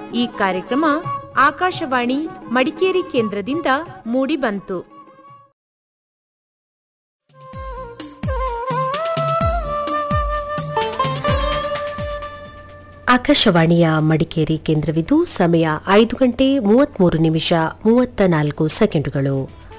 ಈ ಕಾರ್ಯಕ್ರಮ ಆಕಾಶವಾಣಿ ಮಡಿಕೇರಿ ಕೇಂದ್ರದಿಂದ ಮೂಡಿಬಂತು ಆಕಾಶವಾಣಿಯ ಮಡಿಕೇರಿ ಕೇಂದ್ರವಿದು ಸಮಯ ಐದು ಗಂಟೆ ಮೂವತ್ಮೂರು ನಿಮಿಷ ಮೂವತ್ತ ನಾಲ್ಕು ಸೆಕೆಂಡುಗಳು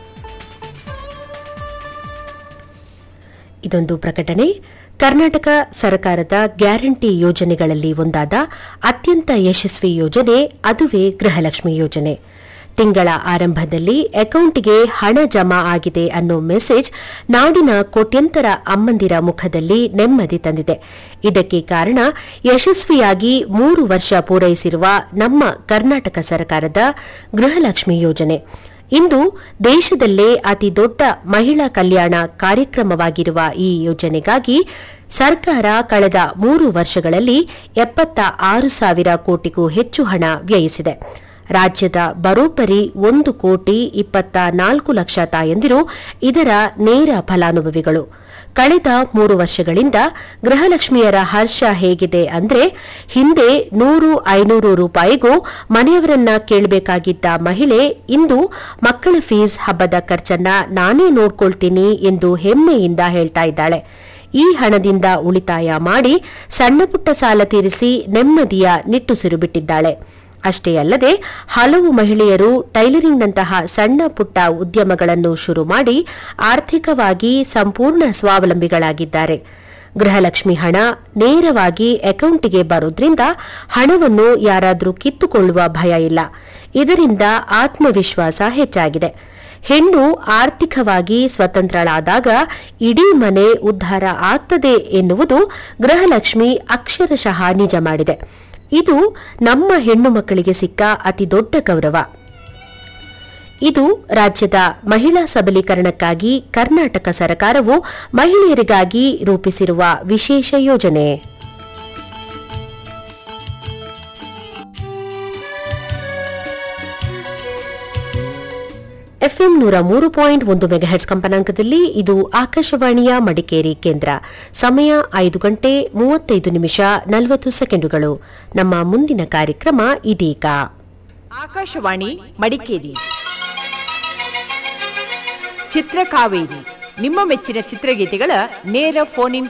ಇದೊಂದು ಪ್ರಕಟಣೆ ಕರ್ನಾಟಕ ಸರ್ಕಾರದ ಗ್ಯಾರಂಟಿ ಯೋಜನೆಗಳಲ್ಲಿ ಒಂದಾದ ಅತ್ಯಂತ ಯಶಸ್ವಿ ಯೋಜನೆ ಅದುವೇ ಗೃಹಲಕ್ಷ್ಮಿ ಯೋಜನೆ ತಿಂಗಳ ಆರಂಭದಲ್ಲಿ ಅಕೌಂಟಿಗೆ ಹಣ ಜಮಾ ಆಗಿದೆ ಅನ್ನೋ ಮೆಸೇಜ್ ನಾಡಿನ ಕೋಟ್ಯಂತರ ಅಮ್ಮಂದಿರ ಮುಖದಲ್ಲಿ ನೆಮ್ಮದಿ ತಂದಿದೆ ಇದಕ್ಕೆ ಕಾರಣ ಯಶಸ್ವಿಯಾಗಿ ಮೂರು ವರ್ಷ ಪೂರೈಸಿರುವ ನಮ್ಮ ಕರ್ನಾಟಕ ಸರ್ಕಾರದ ಗೃಹಲಕ್ಷ್ಮಿ ಯೋಜನೆ ಇಂದು ದೇಶದಲ್ಲೇ ಅತಿ ದೊಡ್ಡ ಮಹಿಳಾ ಕಲ್ಯಾಣ ಕಾರ್ಯಕ್ರಮವಾಗಿರುವ ಈ ಯೋಜನೆಗಾಗಿ ಸರ್ಕಾರ ಕಳೆದ ಮೂರು ವರ್ಷಗಳಲ್ಲಿ ಎಪ್ಪತ್ತ ಆರು ಸಾವಿರ ಕೋಟಿಗೂ ಹೆಚ್ಚು ಹಣ ವ್ಯಯಿಸಿದೆ ರಾಜ್ಯದ ಬರೋಬ್ಬರಿ ಒಂದು ಕೋಟಿ ಇಪ್ಪತ್ತ ನಾಲ್ಕು ಲಕ್ಷ ತಾಯಂದಿರು ಇದರ ನೇರ ಫಲಾನುಭವಿಗಳು ಕಳೆದ ಮೂರು ವರ್ಷಗಳಿಂದ ಗೃಹಲಕ್ಷ್ಮಿಯರ ಹರ್ಷ ಹೇಗಿದೆ ಅಂದ್ರೆ ಹಿಂದೆ ನೂರು ಐನೂರು ರೂಪಾಯಿಗೂ ಮನೆಯವರನ್ನ ಕೇಳಬೇಕಾಗಿದ್ದ ಮಹಿಳೆ ಇಂದು ಮಕ್ಕಳ ಫೀಸ್ ಹಬ್ಬದ ಖರ್ಚನ್ನ ನಾನೇ ನೋಡ್ಕೊಳ್ತೀನಿ ಎಂದು ಹೆಮ್ಮೆಯಿಂದ ಹೇಳ್ತಾ ಇದ್ದಾಳೆ ಈ ಹಣದಿಂದ ಉಳಿತಾಯ ಮಾಡಿ ಸಣ್ಣಪುಟ್ಟ ಸಾಲ ತೀರಿಸಿ ನೆಮ್ಮದಿಯ ನಿಟ್ಟುಸಿರು ಬಿಟ್ಟಿದ್ದಾಳೆ ಅಷ್ಟೇ ಅಲ್ಲದೆ ಹಲವು ಮಹಿಳೆಯರು ಟೈಲರಿಂಗ್ನಂತಹ ಸಣ್ಣ ಪುಟ್ಟ ಉದ್ಯಮಗಳನ್ನು ಶುರು ಮಾಡಿ ಆರ್ಥಿಕವಾಗಿ ಸಂಪೂರ್ಣ ಸ್ವಾವಲಂಬಿಗಳಾಗಿದ್ದಾರೆ ಗೃಹಲಕ್ಷ್ಮಿ ಹಣ ನೇರವಾಗಿ ಅಕೌಂಟಿಗೆ ಬರೋದ್ರಿಂದ ಹಣವನ್ನು ಯಾರಾದರೂ ಕಿತ್ತುಕೊಳ್ಳುವ ಭಯ ಇಲ್ಲ ಇದರಿಂದ ಆತ್ಮವಿಶ್ವಾಸ ಹೆಚ್ಚಾಗಿದೆ ಹೆಣ್ಣು ಆರ್ಥಿಕವಾಗಿ ಸ್ವತಂತ್ರಳಾದಾಗ ಇಡೀ ಮನೆ ಉದ್ಧಾರ ಆಗ್ತದೆ ಎನ್ನುವುದು ಗೃಹಲಕ್ಷ್ಮಿ ಅಕ್ಷರಶಃ ನಿಜ ಮಾಡಿದೆ ಇದು ನಮ್ಮ ಹೆಣ್ಣು ಮಕ್ಕಳಿಗೆ ಸಿಕ್ಕ ಅತಿ ದೊಡ್ಡ ಗೌರವ ಇದು ರಾಜ್ಯದ ಮಹಿಳಾ ಸಬಲೀಕರಣಕ್ಕಾಗಿ ಕರ್ನಾಟಕ ಸರ್ಕಾರವು ಮಹಿಳೆಯರಿಗಾಗಿ ರೂಪಿಸಿರುವ ವಿಶೇಷ ಯೋಜನೆ ಎಫ್ಎಂ ನೂರ ಮೂರು ಪಾಯಿಂಟ್ ಒಂದು ಮೆಗಾಹೆಟ್ಸ್ ಕಂಪನಾಂಕದಲ್ಲಿ ಇದು ಆಕಾಶವಾಣಿಯ ಮಡಿಕೇರಿ ಕೇಂದ್ರ ಸಮಯ ಐದು ಗಂಟೆ ಮೂವತ್ತೈದು ನಿಮಿಷ ನಲವತ್ತು ಸೆಕೆಂಡುಗಳು ನಮ್ಮ ಮುಂದಿನ ಕಾರ್ಯಕ್ರಮ ಇದೀಗ ಆಕಾಶವಾಣಿ ಮಡಿಕೇರಿ ಚಿತ್ರಕಾವೇರಿ ನಿಮ್ಮ ಮೆಚ್ಚಿನ ಚಿತ್ರಗೀತೆಗಳ ನೇರ ಫೋನ್ ಇನ್